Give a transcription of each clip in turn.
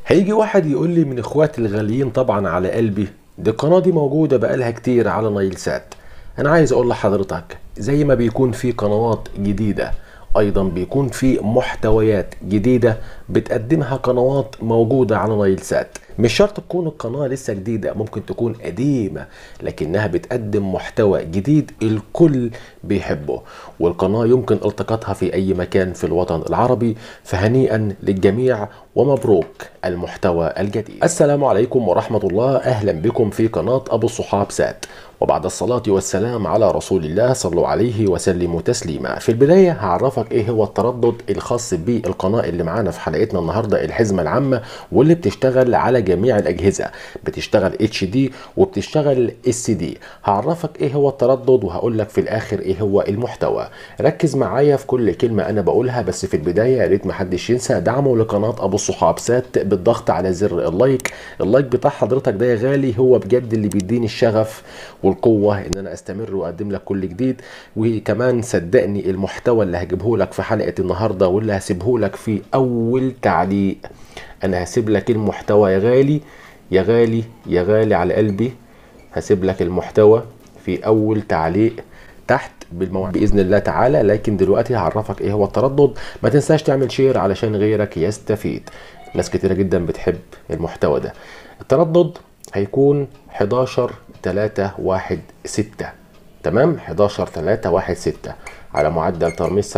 هيجي واحد يقول لي من اخواتي الغاليين طبعا على قلبي دي القناة دي موجودة بقالها كتير على نايل سات انا عايز اقول لحضرتك زي ما بيكون في قنوات جديدة ايضا بيكون في محتويات جديدة بتقدمها قنوات موجودة على نايل سات مش شرط تكون القناة لسه جديدة ممكن تكون قديمة لكنها بتقدم محتوى جديد الكل بيحبه والقناة يمكن التقاطها في أي مكان في الوطن العربي فهنيئا للجميع ومبروك المحتوى الجديد السلام عليكم ورحمة الله أهلا بكم في قناة أبو الصحاب سات وبعد الصلاة والسلام على رسول الله صلوا عليه وسلموا تسليما في البداية هعرفك ايه هو التردد الخاص بالقناة اللي معانا في حلقتنا النهاردة الحزمة العامة واللي بتشتغل على جميع الأجهزة بتشتغل اتش دي وبتشتغل اس دي هعرفك ايه هو التردد وهقول لك في الآخر ايه هو المحتوى ركز معايا في كل كلمة أنا بقولها بس في البداية يا ريت محدش ينسى دعمه لقناة أبو الصحاب سات بالضغط على زر اللايك اللايك بتاع حضرتك ده يا غالي هو بجد اللي بيديني الشغف والقوة ان انا استمر واقدم لك كل جديد وكمان صدقني المحتوى اللي هجيبه لك في حلقة النهاردة واللي هسيبه لك في اول تعليق انا هسيب لك المحتوى يا غالي يا غالي يا غالي على قلبي هسيب لك المحتوى في اول تعليق تحت بالمواعيد باذن الله تعالى لكن دلوقتي هعرفك ايه هو التردد ما تنساش تعمل شير علشان غيرك يستفيد ناس كتيره جدا بتحب المحتوى ده التردد هيكون 11 3 1 6 تمام 11 3 1 6 على معدل ترميز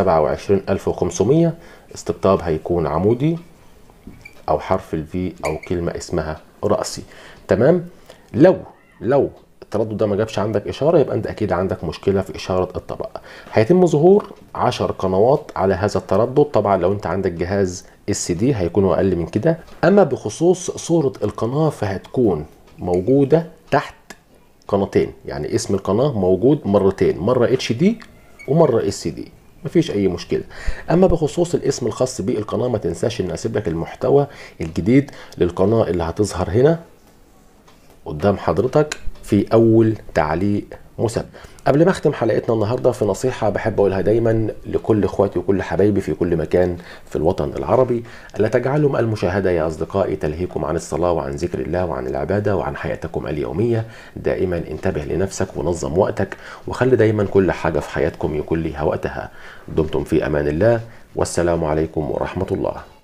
27500 استقطاب هيكون عمودي او حرف الفي او كلمه اسمها راسي تمام لو لو التردد ده ما جابش عندك اشاره يبقى انت اكيد عندك مشكله في اشاره الطبق هيتم ظهور 10 قنوات على هذا التردد طبعا لو انت عندك جهاز اس دي هيكونوا اقل من كده اما بخصوص صوره القناه فهتكون موجوده تحت قناتين يعني اسم القناه موجود مرتين مره اتش دي ومره اس دي مفيش اي مشكله اما بخصوص الاسم الخاص بالقناه ما تنساش ان اسيب لك المحتوى الجديد للقناه اللي هتظهر هنا قدام حضرتك في اول تعليق مسبب قبل ما اختم حلقتنا النهارده في نصيحه بحب اقولها دايما لكل اخواتي وكل حبايبي في كل مكان في الوطن العربي الا تجعلوا المشاهده يا اصدقائي تلهيكم عن الصلاه وعن ذكر الله وعن العباده وعن حياتكم اليوميه دائما انتبه لنفسك ونظم وقتك وخلي دايما كل حاجه في حياتكم يكون لها وقتها دمتم في امان الله والسلام عليكم ورحمه الله